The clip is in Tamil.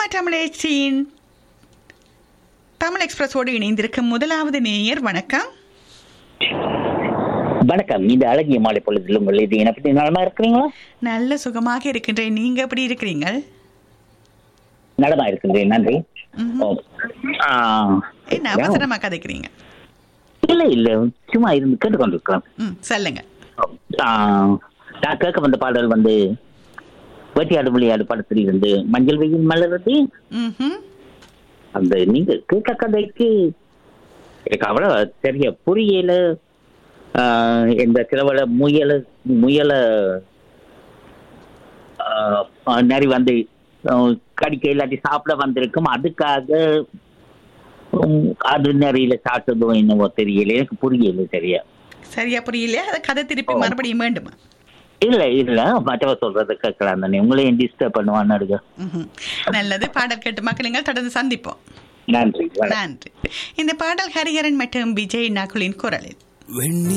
சிஎம்ஆர் தமிழச்சியின் தமிழ் எக்ஸ்பிரஸோடு இணைந்திருக்கும் முதலாவது நேயர் வணக்கம் வணக்கம் இந்த அழகிய மாலை பொழுதில் உங்கள் இது என்னை பற்றி நலமா இருக்கிறீங்களா நல்ல சுகமாக இருக்கின்றேன் நீங்க எப்படி இருக்கிறீங்க நலமா இருக்கின்றேன் நன்றி ம்ஹும். ஓ. ஆ, என்ன அவசரமா கதைக்கிறீங்க இல்ல இல்ல சும்மா இருந்து கேட்டுக்கொண்டிருக்கிறேன் ம் சொல்லுங்க ஆ, நான் கேட்க வந்த பாடல் வந்து வேட்டையாடு விளையாடு படத்தில் இருந்து மஞ்சள் வெயில் மலருது ம்ஹும். அந்த நீங்க கேட்ட கதைக்கு எனக்கு அவ்வளவு சரியா புரியல ஆ, இந்த சிலவள முயல முயல ஆ, நரி வந்து ஆ, கடிக்க இல்லாட்டி சாப்பிட வந்திருக்கும் அதுக்காக உம், அது நரியில சாப்பிட்டதோ என்னவோ தெரியல எனக்கு புரியல சரியா சரியா புரியலையா அதை கதை திருப்பி ஓ. மறுபடியும் வேண்டுமா இல்ல இல்ல மற்றவ சொல்றத கேட்கலாம் தானே உங்களையும் டிஸ்டர்ப் பண்ணுவான்னு இருக்க ம்ஹும். நல்லது பாடல் கேட்டு மக்களுங்கள் தொடர்ந்து சந்திப்போம் நன்றி வணக்கம் நன்றி இந்த பாடல் ஹரிஹரன் மற்றும் விஜய் நகுலின் குரலில் வெண்ணி